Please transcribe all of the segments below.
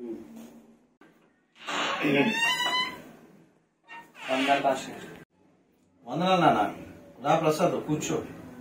వందలు పాస్టర్ గారు వందనాలు నాన్న రా ప్రసాద్ కూర్చో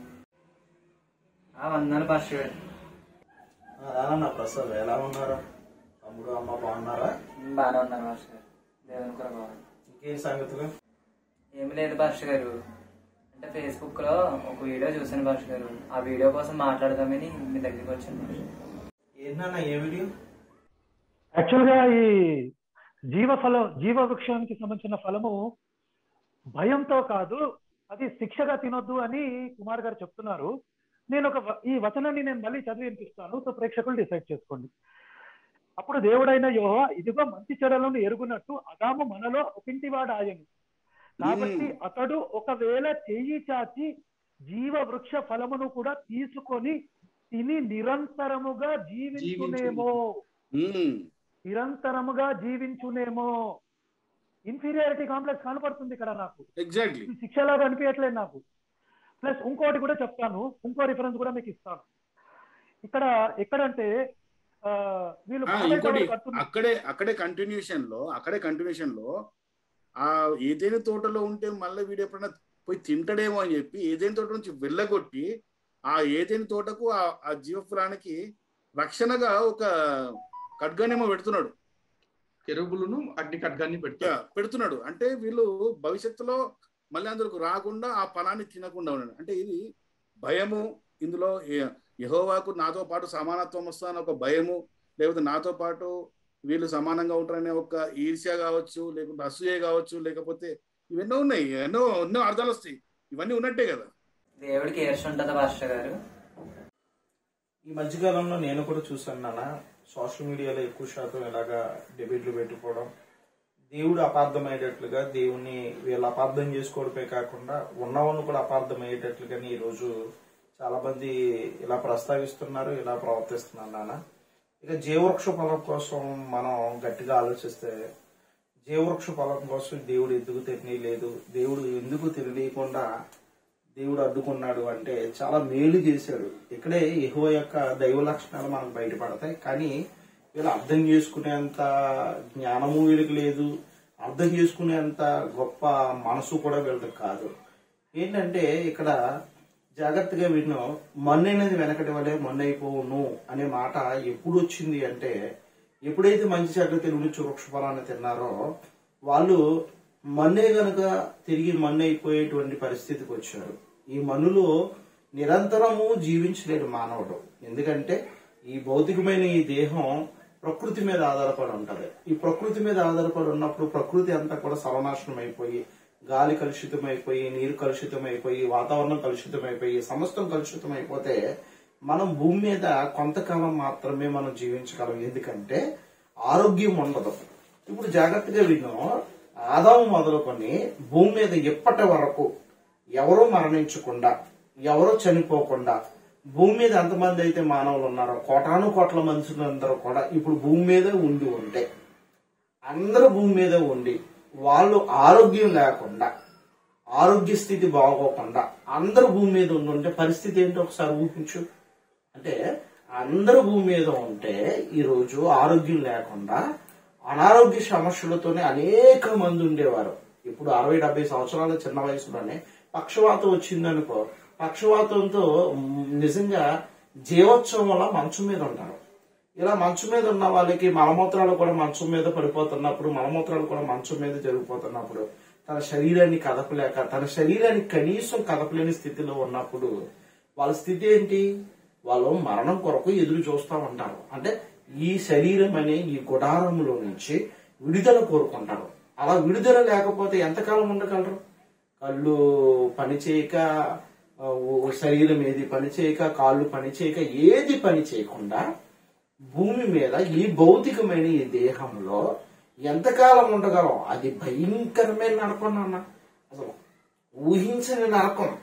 ఆ వందలు పాస్టర్ గారు ఆ, రానన్న ప్రసాద్ ఎలా ఉన్నారా తమ్ముడు అమ్మ బాగున్నారా బాగానే ఉన్నారు పాస్టర్ గారు దేవుని కూడా బాగుంది ఇంకేం సంగతులు ఏమి లేదు పాస్టర్ గారు అంటే ఫేస్బుక్ లో ఒక వీడియో చూసాను పాస్టర్ గారు ఆ వీడియో కోసం మాట్లాడదామని మీ దగ్గరికి వచ్చాను పాస్టర్ గారు. ఏంటన్నా ఏ వీడియో యాక్చువల్ గా ఈ జీవ ఫలం జీవ వృక్షానికి సంబంధించిన ఫలము భయంతో కాదు అది శిక్షగా తినొద్దు అని కుమార్ గారు చెప్తున్నారు నేను ఒక వ- ఈ వచనాన్ని నేను మళ్ళీ చదివి వినిపిస్తాను సో ప్రేక్షకులు డిసైడ్ చేసుకోండి అప్పుడు దేవుడైన యోహ ఇదిగో మంచి చెడలను ఎరుగునట్టు అదాము మనలో ఒకంటివాడు ఆయను కాబట్టి అతడు ఒకవేళ చెయ్యి చాచి జీవ వృక్ష ఫలమును కూడా తీసుకొని తిని నిరంతరముగా జీవించునేమో ఉమ్. నిరంతరముగా జీవించునేమో ఇన్ఫీరియారిటీ కాంప్లెక్స్ కనపడుతుంది ఇక్కడ నాకు ఎగ్జాక్ట్లీ ఇది శిక్షలాగా అనిపించట్లేదు నాకు ప్లస్ ఇంకోటి కూడా చెప్తాను ఇంకో రిఫరెన్స్ కూడా మీకు ఇస్తాను ఇక్కడ ఎక్కడంటే ఆ, వీళ్ళు ఆ, బాబాయ్ ఇంకోటి టవర్ కడుతున్నారు. అక్కడే అక్కడే కంటిన్యూషన్ లో అక్కడే కంటిన్యూషన్ లో ఆ ఏదైనా తోటలో ఉంటే మళ్ళీ వీడు ఎప్పుడైనా పోయి తింటాడేమో అని చెప్పి ఏదైనా తోట నుంచి వెళ్ళగొట్టి ఆ ఏదైనా తోటకు ఆ ఆ జీవఫలానికి రక్షణగా ఒక ఖడ్గానేమో పెడుతున్నాడు కెరుబులను అగ్ని ఖడ్గాన్ని యా, పెడతారు పెడుతున్నాడు అంటే వీళ్ళు భవిష్యత్తులో మళ్ళీ అందులోకి రాకుండా ఆ ఫలాన్ని తినకుండా ఉన్నాడు అంటే ఇది భయము ఇందులో ఏ- యెహోవాకు నాతో పాటు సమానత్వం వస్తుందని ఒక భయము లేకపోతే నాతో పాటు వీళ్ళు సమానంగా ఉంటారనే ఒక ఈర్ష్య కావచ్చు లేకుంటే అసూయ కావచ్చు లేకపోతే ఇవెన్నో ఉన్నాయి ఎన్నో ఎన్నో అర్థాలు వస్తాయి ఇవన్నీ ఉన్నట్టే కదా దేవుడికి ఏర్స్ ఉంటుందా పాస్టర్ గారు ఈ మధ్యకాలంలో నేను కూడా చూసాను నాన్న సోషల్ మీడియాలో ఎక్కువ శాతం ఇలాగా డిబేట్లు పెట్టుకోవడం దేవుడు అపార్థమయ్యేటట్లుగా దేవుణ్ణి వీళ్ళు అపార్థం చేసుకోవడమే కాకుండా ఉన్నవాళ్ళు కూడా అపార్థమయ్యేటట్లుగానే ఈరోజు చాలా మంది ఇలా ప్రస్తావిస్తున్నారు ఇలా ప్రవర్తిస్తున్నారు నాన్న ఇక జీవవృక్ష ఫలం కోసం మనం గట్టిగా ఆలోచిస్తే జీవవృక్ష ఫలం కోసం దేవుడు ఎందుకు తెలియలేదు దేవుడు ఎందుకు తెలియకుండా దేవుడు అడ్డుకున్నాడు అంటే చాలా మేలు చేశాడు ఇక్కడే ఎహో యొక్క దైవ లక్షణాలు మనకు బయటపడతాయి కానీ వీళ్ళు అర్థం చేసుకునేంత జ్ఞానము వీళ్ళకి లేదు అర్థం చేసుకునేంత గొప్ప మనసు కూడా వీళ్ళకి కాదు ఏంటంటే ఇక్కడ జాగ్రత్తగా విను మన్ను అనేది వెనకటి వల్లే మన్ను అయిపోవును అనే మాట ఎప్పుడు వచ్చింది అంటే ఎప్పుడైతే మంచి చెడ్డ తెలుగు వృక్ష ఫలాన్ని తిన్నారో వాళ్ళు మన్నే గనుక తిరిగి మన్ను అయిపోయేటువంటి పరిస్థితికి వచ్చారు ఈ మన్నులో నిరంతరము జీవించలేడు మానవుడు ఎందుకంటే ఈ భౌతికమైన ఈ దేహం ప్రకృతి మీద ఆధారపడి ఉంటది ఈ ప్రకృతి మీద ఆధారపడి ఉన్నప్పుడు ప్రకృతి అంతా కూడా సర్వనాశనం అయిపోయి గాలి కలుషితం అయిపోయి నీరు కలుషితం అయిపోయి వాతావరణం కలుషితం అయిపోయి సమస్తం కలుషితం అయిపోతే మనం భూమి మీద కొంతకాలం మాత్రమే మనం జీవించగలం ఎందుకంటే ఆరోగ్యం ఉండదు ఇప్పుడు జాగ్రత్తగా విను ఆదాము మొదలుకొని భూమి మీద ఇప్పటి వరకు ఎవరూ మరణించకుండా ఎవరూ చనిపోకుండా భూమి మీద ఎంతమంది అయితే మానవులు ఉన్నారో కోటాను కోట్ల మనుషులందరూ కూడా ఇప్పుడు భూమి మీదే ఉండి ఉంటే అందరూ భూమి మీదే ఉండి వాళ్ళు ఆరోగ్యం లేకుండా ఆరోగ్య స్థితి బాగోకుండా అందరూ భూమి మీద ఉండి ఉంటే పరిస్థితి ఏంటో ఒకసారి ఊహించు అంటే అందరూ భూమి మీద ఉంటే ఈ రోజు ఆరోగ్యం లేకుండా అనారోగ్య సమస్యలతోనే అనేక మంది ఉండేవారు ఇప్పుడు అరవై డెబ్బై సంవత్సరాల చిన్న వయసులోనే పక్షవాతం వచ్చిందనుకో పక్షవాతంతో మ్, నిజంగా జీవోత్సవం వల్ల మంచం మీద ఉంటారు ఇలా మంచం మీద ఉన్న వాళ్ళకి మలమూత్రాలు కూడా మంచం మీద పడిపోతున్నప్పుడు మలమూత్రాలు కూడా మంచం మీద జరిగిపోతున్నప్పుడు తన శరీరాన్ని కదపలేక తన శరీరాన్ని కనీసం కదపలేని స్థితిలో ఉన్నప్పుడు వాళ్ళ స్థితి ఏంటి వాళ్ళు మరణం కొరకు ఎదురు చూస్తూ ఉంటారు అంటే ఈ శరీరం అనే ఈ గుడారంలో నుంచి విడుదల కోరుకుంటారు అలా విడుదల లేకపోతే ఎంతకాలం ఉండగలరు కళ్ళు పని చేయక ఆ, ఓ శరీరం ఏది పని చేయక కాళ్ళు పని చేయక ఏది పని చేయకుండా భూమి మీద ఈ భౌతికమైన ఈ దేహంలో ఎంతకాలం ఉండగలం అది భయంకరమైన నరకం నాన్న అసలు ఊహించని నరకం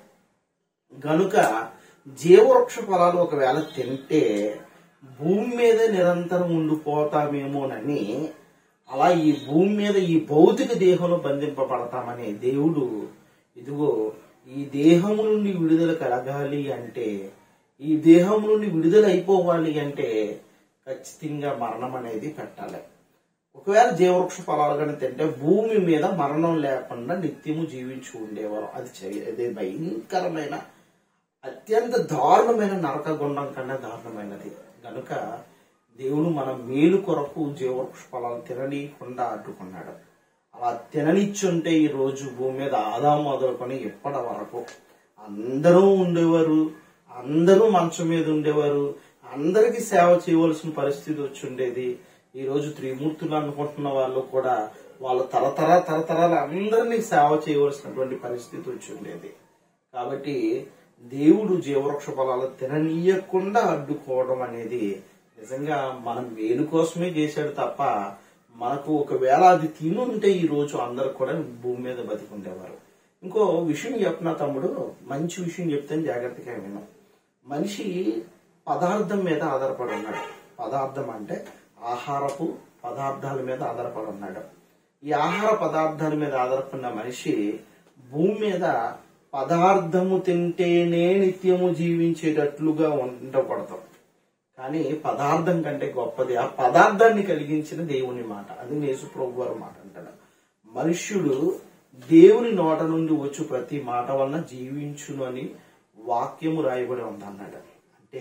గనుక జీవవృక్ష ఫలాలు ఒకవేళ తింటే భూమి మీద నిరంతరం ఉండిపోతామేమోనని అలా ఈ భూమి మీద ఈ భౌతిక దేహంలో బంధింపబడతామని దేవుడు ఇదిగో ఈ దేహము నుండి విడుదల కలగాలి అంటే ఈ దేహం నుండి విడుదల అయిపోవాలి అంటే ఖచ్చితంగా మరణం అనేది పెట్టాలి ఒకవేళ జీవవృక్ష ఫలాలు కానీ తింటే భూమి మీద మరణం లేకుండా నిత్యము జీవించి ఉండేవారు అది చే- అది భయంకరమైన అత్యంత దారుణమైన నరక గుండం కన్నా దారుణమైనది గనుక దేవుడు మన మేలు కొరకు జీవవృక్ష ఫలాలు తిననీయకుండా అడ్డుకున్నాడు అలా తిననిచ్చుంటే ఈ రోజు భూమి మీద ఆదాం మొదలుకొని ఇప్పటి వరకు అందరూ ఉండేవారు అందరూ మంచం మీద ఉండేవారు అందరికీ సేవ చేయవలసిన పరిస్థితి వచ్చి ఉండేది ఈ రోజు త్రిమూర్తులు అనుకుంటున్న వాళ్ళు కూడా వాళ్ళ తరతర తరతరాలు అందరినీ సేవ చేయవలసినటువంటి పరిస్థితి వచ్చి ఉండేది కాబట్టి దేవుడు జీవవృక్ష ఫలాలు తిననీయకుండా అడ్డుకోవడం అనేది నిజంగా మనం మేలు కోసమే చేశాడు తప్ప మనకు ఒకవేళ అది తినుంటే ఈ రోజు అందరు కూడా భూమి మీద బతికుండేవారు ఇంకో విషయం చెప్పిన తమ్ముడు మంచి విషయం చెప్తే జాగ్రత్తగా విను మనిషి పదార్థం మీద ఆధారపడి ఉన్నాడు పదార్థం అంటే ఆహారపు పదార్థాల మీద ఆధారపడి ఉన్నాడు ఈ ఆహార పదార్థాల మీద ఆధారపడిన మనిషి భూమి మీద పదార్థము తింటేనే నిత్యము జీవించేటట్లుగా ఉండకూడదు కానీ పదార్థం కంటే గొప్పది ఆ పదార్థాన్ని కలిగించిన దేవుని మాట అది నేసు ప్రభు వారి మాట అంటాడు మనుష్యుడు దేవుని నోట నుండి వచ్చు ప్రతి మాట వలన జీవించును అని వాక్యము రాయబడి ఉంది అన్నాడు అంటే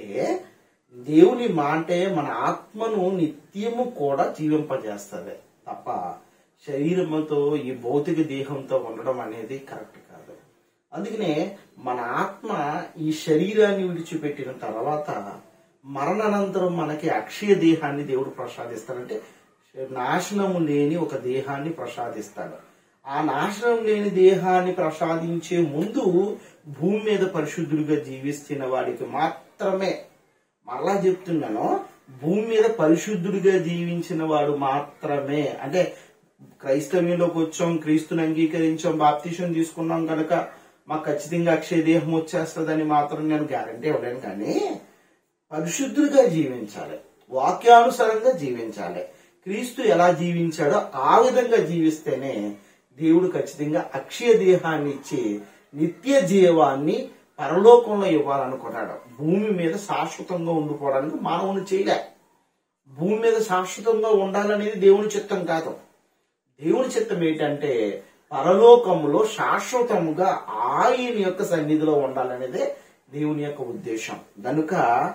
దేవుని మాటే మన ఆత్మను నిత్యము కూడా జీవింపజేస్తుంది తప్ప శరీరంతో ఈ భౌతిక దేహంతో ఉండడం అనేది కరెక్ట్ కాదు అందుకనే మన ఆత్మ ఈ శరీరాన్ని విడిచిపెట్టిన తర్వాత మరణానంతరం మనకి అక్షయ దేహాన్ని దేవుడు ప్రసాదిస్తాడంటే నాశనము లేని ఒక దేహాన్ని ప్రసాదిస్తాడు ఆ నాశనం లేని దేహాన్ని ప్రసాదించే ముందు భూమి మీద పరిశుద్ధుడిగా జీవిస్తున్న వాడికి మాత్రమే మరలా చెప్తున్నాను భూమి మీద పరిశుద్ధుడిగా జీవించిన వాడు మాత్రమే అంటే క్రైస్తవ్యంలోకి వచ్చాం క్రీస్తుని అంగీకరించాం బాప్తీసం తీసుకున్నాం కనుక మాకు ఖచ్చితంగా అక్షయ దేహం వచ్చేస్తుందని మాత్రం నేను గ్యారంటీ ఇవ్వలేను కానీ పరిశుద్ధుడిగా జీవించాలి వాక్యానుసారంగా జీవించాలి క్రీస్తు ఎలా జీవించాడో ఆ విధంగా జీవిస్తేనే దేవుడు ఖచ్చితంగా అక్షయ దేహాన్ని ఇచ్చి నిత్య జీవాన్ని పరలోకంలో ఇవ్వాలనుకున్నాడు భూమి మీద శాశ్వతంగా ఉండిపోవడానికి మానవుని చేయలే భూమి మీద శాశ్వతంగా ఉండాలనేది దేవుని చిత్తం కాదు దేవుని చిత్తం ఏంటంటే పరలోకములో శాశ్వతముగా ఆయన యొక్క సన్నిధిలో ఉండాలనేదే దేవుని యొక్క ఉద్దేశం కనుక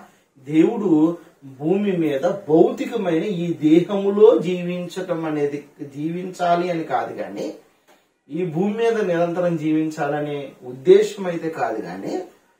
దేవుడు భూమి మీద భౌతికమైన ఈ దేహములో జీవించటం అనేది జీవించాలి అని కాదు కానీ ఈ భూమి మీద నిరంతరం జీవించాలనే ఉద్దేశం అయితే కాదు కానీ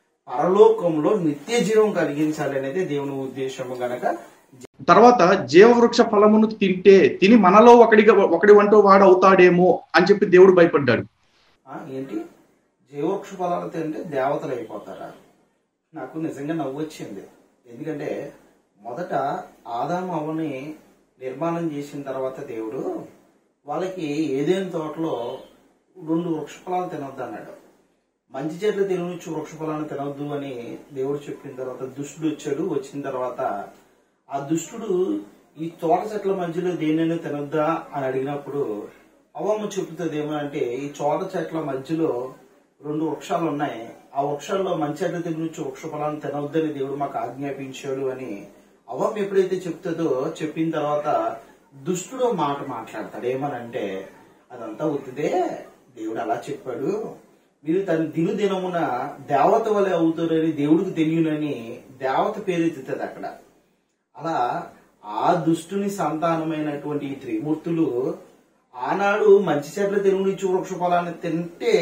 పరలోకంలో నిత్య జీవం కలిగించాలి అనేది దేవుని ఉద్దేశము గనక తర్వాత జీవవృక్ష ఫలమును తింటే తిని మనలో ఒకడిగా ఒకడి వంటో వాడు అవుతాడేమో అని చెప్పి దేవుడు భయపడ్డాడు ఆ, ఏంటి జీవవృక్ష ఫలాలు తింటే దేవతలు అయిపోతారా నాకు నిజంగా నవ్వు వచ్చింది ఎందుకంటే మొదట ఆదాము అవ్వని నిర్మాణం చేసిన తర్వాత దేవుడు వాళ్ళకి ఏదేని తోటలో రెండు వృక్ష ఫలాలు తినొద్దు అన్నాడు మంచి చెట్లు తినవచ్చు వృక్ష ఫలాన్ని తినొద్దు అని దేవుడు చెప్పిన తర్వాత దుష్టుడు వచ్చాడు వచ్చిన తర్వాత ఆ దుష్టుడు ఈ తోట చెట్ల మధ్యలో దేనైనా తినొద్దా అని అడిగినప్పుడు అవ్వమ్మ చెబుతుంది ఏమంటే ఈ చోట చెట్ల మధ్యలో రెండు వృక్షాలు ఉన్నాయి ఆ వృక్షాల్లో మంచి చెట్ల తినొచ్చు వృక్ష ఫలాన్ని తినొద్దని దేవుడు మాకు ఆజ్ఞాపించాడు అని అవ్వమ్మ ఎప్పుడైతే చెప్తుందో చెప్పిన తర్వాత దుష్టుడు ఒక మాట మాట్లాడతాడు ఏమనంటే అదంతా ఉత్తిదే దేవుడు అలా చెప్పాడు మీరు తన దిను దినమున దేవత వలె అవుతారని దేవుడికి తెలియనని దేవత పేరెత్తుతుంది అక్కడ అలా ఆ దుష్టుని సంతానమైనటువంటి ఈ త్రిమూర్తులు ఆనాడు మంచి చెట్ల తిరుగునిచ్చి వృక్ష ఫలాన్ని తింటే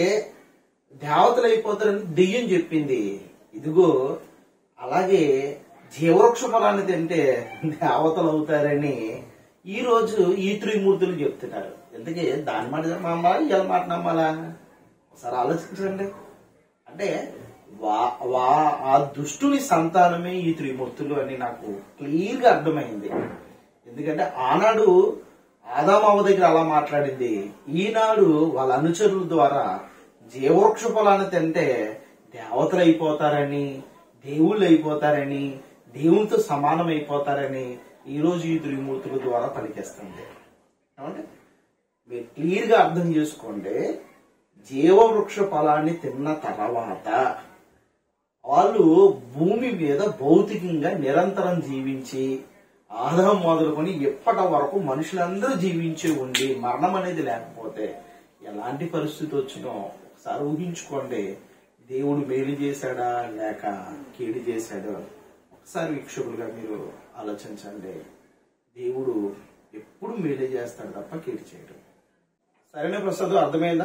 దేవతలు అయిపోతారని దెయ్యం చెప్పింది ఇదిగో అలాగే జీవవృక్ష ఫలాన్ని తింటే దేవతలు అవుతారని ఈ రోజు ఈ త్రిమూర్తులు చెప్తున్నారు ఎందుకే దాని మాట నమ్మాలా ఇలా మాట నమ్మాలా ఒకసారి ఆలోచించండి అంటే వా వా ఆ దుష్టుని సంతానమే ఈ త్రిమూర్తులు అని నాకు క్లియర్ గా అర్థమైంది ఎందుకంటే ఆనాడు ఆదామావ దగ్గర అలా మాట్లాడింది ఈనాడు వాళ్ళ అనుచరుల ద్వారా జీవవృక్ష ఫలాన్ని తింటే దేవతలు అయిపోతారని దేవుళ్ళు అయిపోతారని దేవునితో సమానం అయిపోతారని ఈ రోజు ఈ త్రిమూర్తుల ద్వారా పలికేస్తుంది ఏమంటే మీరు క్లియర్ గా అర్థం చేసుకోండి జీవవృక్ష ఫలాన్ని తిన్న తర్వాత వాళ్ళు భూమి మీద భౌతికంగా నిరంతరం జీవించి ఆదాం మొదలుకొని ఎప్పటి వరకు మనుషులందరూ జీవించి ఉండి మరణం అనేది లేకపోతే ఎలాంటి పరిస్థితి వచ్చినో ఒకసారి ఊహించుకోండి దేవుడు మేలు చేశాడా లేక కీడు చేశాడో ఒకసారి వీక్షకులుగా మీరు ఆలోచించండి దేవుడు ఎప్పుడు మేలు చేస్తాడు తప్ప కీడు చేయడు సరేనా ప్రసాద్ అర్థమైందా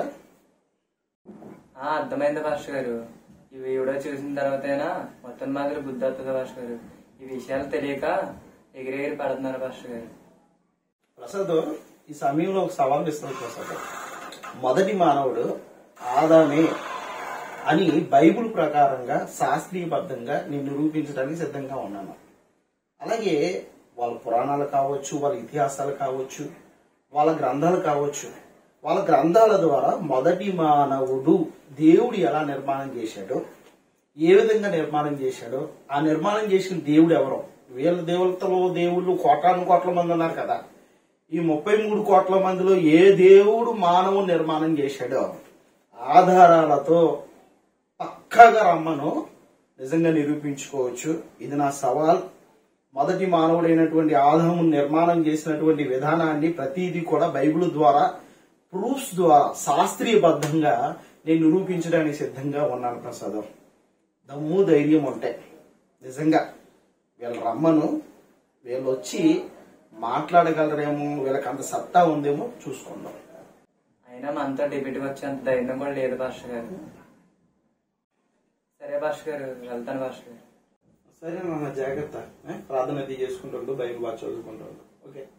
ఆ అర్థమైంది భాష గారు ఈ వీడియో చూసిన తర్వాతైనా మొత్తం మాదిరి బుద్ధి వస్తుంది భాష గారు ఈ విషయాలు తెలియక ఎగిరెగిరి పడుతున్నారు భాష గారు ప్రసాద్ ఈ సమయంలో ఒక సవాల్ ఇస్తాను ప్రసాద్ మొదటి మానవుడు ఆదామే అని బైబిల్ ప్రకారంగా శాస్త్రీయబద్ధంగా నేను నిరూపించడానికి సిద్ధంగా ఉన్నాను అలాగే వాళ్ళ పురాణాలు కావచ్చు వాళ్ళ ఇతిహాసాలు కావచ్చు వాళ్ళ గ్రంథాలు కావచ్చు వాళ్ళ గ్రంథాల ద్వారా మొదటి మానవుడు దేవుడు ఎలా నిర్మాణం చేశాడో ఏ విధంగా నిర్మాణం చేశాడో ఆ నిర్మాణం చేసిన దేవుడు ఎవరో వీళ్ళ దేవతలు దేవుళ్ళు కోటాను కోట్ల మంది ఉన్నారు కదా ఈ ముప్పై మూడు కోట్ల మందిలో ఏ దేవుడు మానవు నిర్మాణం చేశాడో ఆధారాలతో పక్కగా రమ్మను నిజంగా నిరూపించుకోవచ్చు ఇది నా సవాల్ మొదటి మానవుడైనటువంటి ఆదాము నిర్మాణం చేసినటువంటి విధానాన్ని ప్రతిదీ కూడా బైబిల్ ద్వారా ప్రూఫ్స్ ద్వారా శాస్త్రీయబద్ధంగా నేను నిరూపించడానికి సిద్ధంగా ఉన్నాను ప్రసాదం దమ్ము ధైర్యం ఉంటే నిజంగా వీళ్ళ రమ్మను వీళ్ళు వచ్చి మాట్లాడగలరేమో వీళ్ళకి అంత సత్తా ఉందేమో చూసుకుందాం అయినా మనతో డిబేట్కి వచ్చేంత ధైర్యం కూడా లేదు భాష గారు సరే భాష గారు వెళ్తాను భాష గారు సరే నాన్న జాగ్రత్త ఏ? ప్రార్థన అది చేసుకుంటుండు బైబిల్ బాగా చదువుకుంటుండు ఓకే